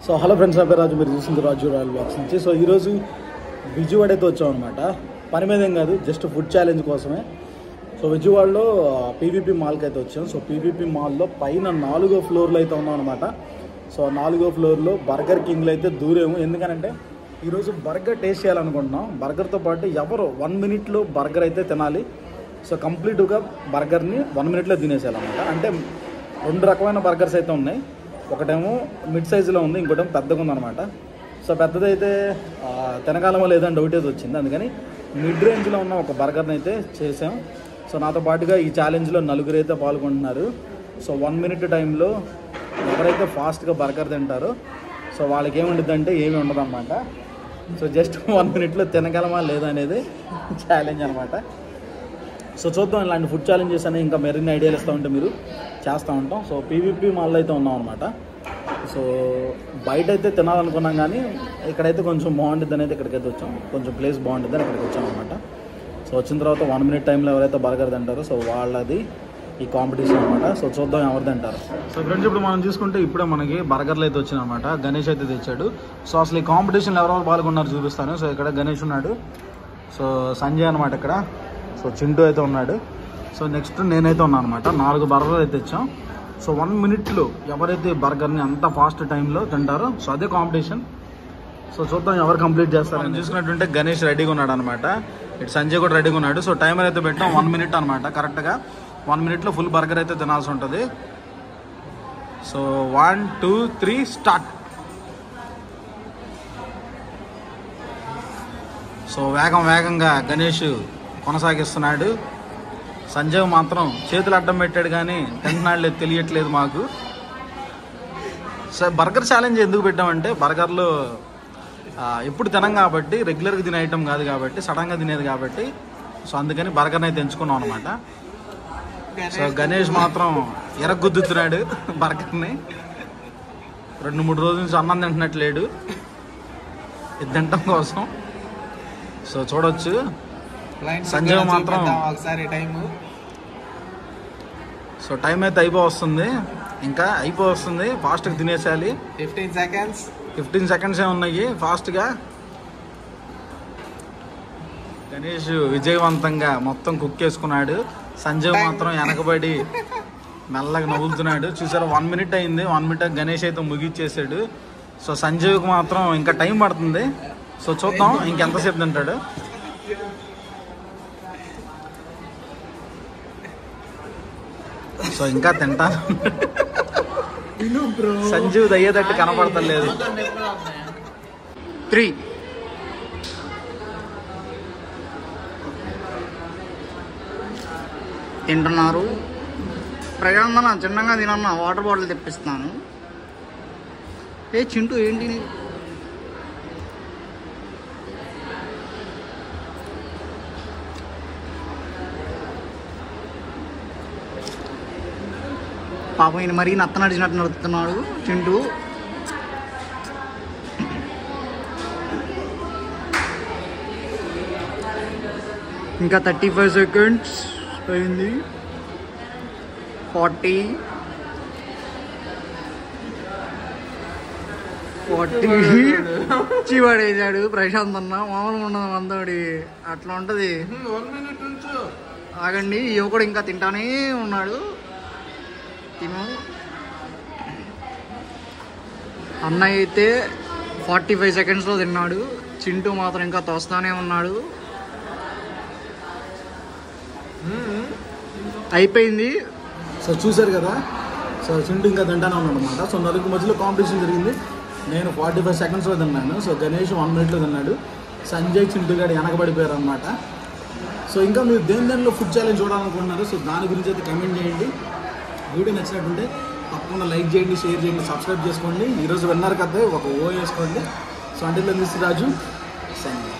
so hello friends నా పేరు రాజు మీరు చూసింది రాజు రాయల్ బాక్స్ నుంచి సో ఈరోజు విజయవాడ అయితే వచ్చాం అనమాట పని మీద ఏం కాదు జస్ట్ ఫుడ్ ఛాలెంజ్ కోసమే సో విజయవాడలో పీవీపీ మాల్కి అయితే వచ్చాం సో పీవీపీ మాల్లో పైన నాలుగో ఫ్లోర్లో అయితే ఉన్నాం అనమాట సో నాలుగో ఫ్లోర్లో బర్గర్ కింగ్లో అయితే దూరేము ఎందుకనంటే ఈరోజు బర్గర్ టేస్ట్ చేయాలనుకుంటున్నాం బర్గర్తో పాటు ఎవరు వన్ మినిట్లో బర్గర్ అయితే తినాలి సో కంప్లీట్గా బర్గర్ని వన్ మినిట్లో తినేసేయాలన్నమాట అంటే రెండు రకమైన బర్గర్స్ అయితే ఉన్నాయి ఒకటేమో మిడ్ సైజులో ఉంది ఇంకోటేమో పెద్దగా ఉందన్నమాట సో పెద్దదైతే ఆ, తినకాలమో లేదని డౌట్ అయితే వచ్చింది అందుకని మిడ్ రేంజ్లో ఉన్న ఒక బర్గర్ని అయితే చేసాం సో నాతో పాటుగా ఈ ఛాలెంజ్లో నలుగురు అయితే పాల్గొంటున్నారు సో వన్ మినిట్ టైంలో ఎవరైతే ఫాస్ట్గా బర్గర్ తింటారో సో వాళ్ళకి ఏముంటుందంటే ఏమీ ఉండదన్నమాట సో జస్ట్ వన్ మినిట్లో తినగలమా లేదా అనేది ఛాలెంజ్ అనమాట సో చూద్దాం ఇలాంటి ఫుడ్ ఛాలెంజెస్ అని ఇంకా మరిన్ని ఐడియాలు ఇస్తూ ఉంటే మీరు చేస్తూ ఉంటాం సో పీవీపీ మాల్లో అయితే ఉన్నాం అనమాట సో బయట అయితే తినాలనుకున్నాం కానీ ఇక్కడైతే కొంచెం బాగుంటుంది అనేది ఇక్కడికైతే వచ్చాం కొంచెం ప్లేస్ బాగుంటుంది అని ఇక్కడికి వచ్చాం అనమాట సో వచ్చిన తర్వాత వన్ మినిట్ టైంలో ఎవరైతే బర్గర్ తింటారో సో వాళ్ళది ఈ కాంపిటీషన్ అనమాట సో చూద్దాం ఎవరు తింటారు సో ఫ్రెండ్స్ ఇప్పుడు మనం చూసుకుంటే ఇప్పుడే మనకి బర్గర్లు అయితే వచ్చినాయి అనమాట గణేష్ అయితే తెచ్చాడు సో అసలు ఈ కాంపిటీషన్లో ఎవరెవరు పాల్గొన్నారు చూపిస్తాను సో ఇక్కడ గణేష్ ఉన్నాడు సో సంజయ్ అనమాట ఇక్కడ సో చింటూ అయితే ఉన్నాడు సో నెక్స్ట్ నేనైతే ఉన్నాను అనమాట నాలుగు బర్గర్లు అయితే తెచ్చాం సో వన్ మినిట్లో ఎవరైతే ఈ బర్గర్ని అంత ఫాస్ట్ టైంలో తింటారో సో అదే కాంపిటీషన్ సో చూద్దాం ఎవరు కంప్లీట్ చేస్తారు మనం చూసుకున్నట్టుంటే గణేష్ రెడీగా ఉన్నాడు అనమాట ఇటు సంజయ్ కూడా రెడీగా ఉన్నాడు సో టైమర్ అయితే పెట్టాం వన్ మినిట్ అనమాట కరెక్ట్గా వన్ మినిట్లో ఫుల్ బర్గర్ అయితే తినాల్సి ఉంటుంది so one two three start so వేగం వేగంగా గణేష్ కొనసాగిస్తున్నాడు సంజయ్ మాత్రం చేతులు అడ్డం పెట్టాడు కానీ తింటున్నాడు లేదు తెలియట్లేదు మాకు సో బర్గర్ ఛాలెంజ్ ఎందుకు పెట్టామంటే బర్గర్లో ఆ, ఎప్పుడు తినం కాబట్టి రెగ్యులర్గా తినే ఐటమ్ కాదు కాబట్టి సడన్గా తినేది కాబట్టి సో అందుకని బర్గర్ని అయితే ఎంచుకున్నాం అనమాట సో గణేష్ మాత్రం ఎరగొద్దుతున్నాడు బర్గర్ని రెండు మూడు రోజుల నుంచి అన్నం తింటున్నట్లేడు ఇది తినటం కోసం సో చూడొచ్చు సంజయ్ మాత్రం ఒకసారి టైం సో టైం అయితే అయిపో వస్తుంది ఇంకా అయిపో వస్తుంది ఫాస్ట్గా తినేసేయాలి ఫిఫ్టీన్ సెకండ్స్ ఫిఫ్టీన్ సెకండ్స్ ఏ ఉన్నాయి ఫాస్ట్గా గణేష్ విజయవంతంగా మొత్తం కుక్ చేసుకున్నాడు సంజయ్ మాత్రం వెనకబడి మెల్లగా నవ్వులుతున్నాడు చూసారా వన్ మినిట్ అయింది వన్ మినిట్ గణేష్ అయితే ముగిచ్చేసాడు సో సంజయ్కి మాత్రం ఇంకా టైం పడుతుంది సో చూద్దాం ఇంకెంతసేపు తింటాడు సో ఇంకా తింటాను సంజీవ్ అయ్యేటట్టు కనపడతలేదు త్రీ తింటున్నారు ప్రజలందరూ చిన్నగా తినన్నా వాటర్ బాటిల్ తెప్పిస్తాను ఏ చింటూ ఏంటి నీ- పాపం ఈయన మరీ నత్త నడిచినట్టు నడుపుతున్నాడు చింటూ ఇంకా థర్టీ ఫైవ్ సెకండ్స్ అయింది ఫార్టీ ఫార్టీ చివాడేసాడు ప్రశాంత్ అన్న మామూలుగా ఉండదు మందోడి అట్లా ఉంటది వన్ మినిట్ నుంచు ఆగండి ఈ యువకుడు ఇంకా తింటానే ఉన్నాడు తిను అన్నయ్య అయితే ఫార్టీ ఫైవ్ సెకండ్స్లో తిన్నాడు చింటూ మాత్రం ఇంకా తోస్తానే ఉన్నాడు అయిపోయింది సో చూశారు కదా సో చింటూ ఇంకా తింటానే ఉన్నాడు అనమాట సో నలుగురు మధ్యలో కాంపిటీషన్ జరిగింది నేను ఫార్టీ ఫైవ్ సెకండ్స్లో తిన్నాను సో గణేష్ వన్ మినిట్లో తిన్నాడు సంజయ్ చింటూ గారు వెనకబడిపోయారు అనమాట సో ఇంకా మీరు దేని దానిలో ఫుడ్ ఛాలెంజ్ చూడాలనుకుంటున్నారు సో దాని గురించి అయితే కమెంట్ చేయండి వీడియో నచ్చినట్టుంటే తప్పకుండా లైక్ చేయండి షేర్ చేయండి సబ్స్క్రైబ్ చేసుకోండి ఈరోజు విన్నర్ కదా ఒక ఓ వేసుకోండి సో అంటే రాజు సంజయ్